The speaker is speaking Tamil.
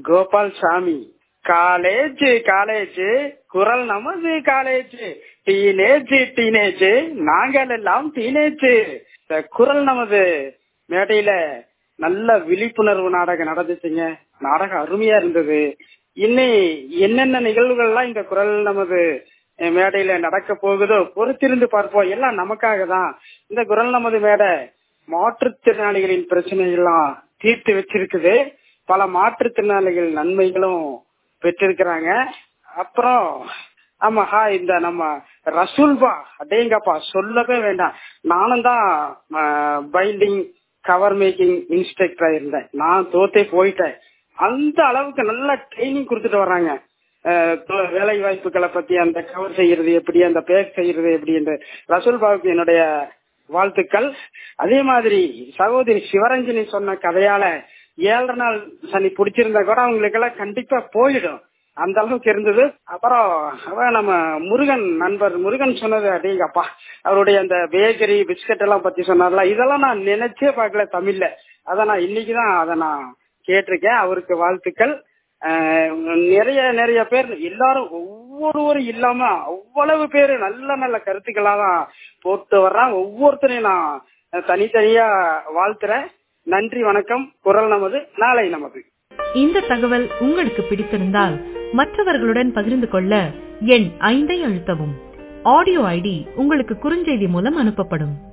கோபால் சாமி காலேஜ் காலேஜ் குரல் நமது காலேஜ் டீனேஜ் டீனேஜ் நாங்கள் எல்லாம் டீனேஜ் இந்த குரல் நமது மேடையில நல்ல விழிப்புணர்வு நாடகம் நடந்துச்சுங்க நாடகம் அருமையா இருந்தது இன்னி என்னென்ன நிகழ்வுகள்லாம் இந்த குரல் நமது மேடையில நடக்க போகுதோ பொறுத்திருந்து பார்ப்போம் எல்லாம் நமக்காக தான் இந்த குரல் நமது மேடை மாற்றுத்திறனாளிகளின் பிரச்சனைகள்லாம் தீர்த்து வச்சிருக்குது பல மாற்றுத்திறனாளிகள் நன்மைகளும் பெற்றிருக்கிறாங்க அப்புறம் ஆமாஹா இந்த நம்ம ரசூல்பா அடேங்கப்பா சொல்லவே வேண்டாம் நானும் தான் பைண்டிங் கவர் மேக்கிங் இன்ஸ்ட்ரக்டரா இருந்தேன் நான் தோத்தே போயிட்டேன் அந்த அளவுக்கு நல்ல ட்ரைனிங் கொடுத்துட்டு வர்றாங்க வேலை வாய்ப்புகளை பத்தி அந்த கவர் செய்யறது எப்படி அந்த பேக் செய்யறது எப்படி என்று ரசூல் பாபுக்கு என்னுடைய வாழ்த்துக்கள் அதே மாதிரி சகோதரி சிவரஞ்சனி சொன்ன கதையால ஏழரை நாள் சனி பிடிச்சிருந்தா கூட அவங்களுக்கு எல்லாம் கண்டிப்பா போயிடும் அந்த அளவுக்கு இருந்தது அப்புறம் அவன் நம்ம முருகன் நண்பர் முருகன் சொன்னது அப்படிங்கப்பா அவருடைய அந்த பேக்கரி பிஸ்கட் எல்லாம் பத்தி சொன்னார்ல இதெல்லாம் நான் நினைச்சே பார்க்கல தமிழ்ல அத நான் இன்னைக்குதான் அதை நான் கேட்டிருக்கேன் அவருக்கு வாழ்த்துக்கள் நிறைய நிறைய பேர் எல்லாரும் ஒவ்வொருவரும் இல்லாம அவ்வளவு பேரு நல்ல நல்ல கருத்துக்களா தான் போட்டு வர்றான் ஒவ்வொருத்தரையும் நான் தனித்தனியா வாழ்த்துறேன் நன்றி வணக்கம் குரல் நமது நாளை நமது இந்த தகவல் உங்களுக்கு பிடித்திருந்தால் மற்றவர்களுடன் பகிர்ந்து கொள்ள எண் ஐந்தை அழுத்தவும் ஆடியோ ஐடி உங்களுக்கு குறுஞ்செய்தி மூலம் அனுப்பப்படும்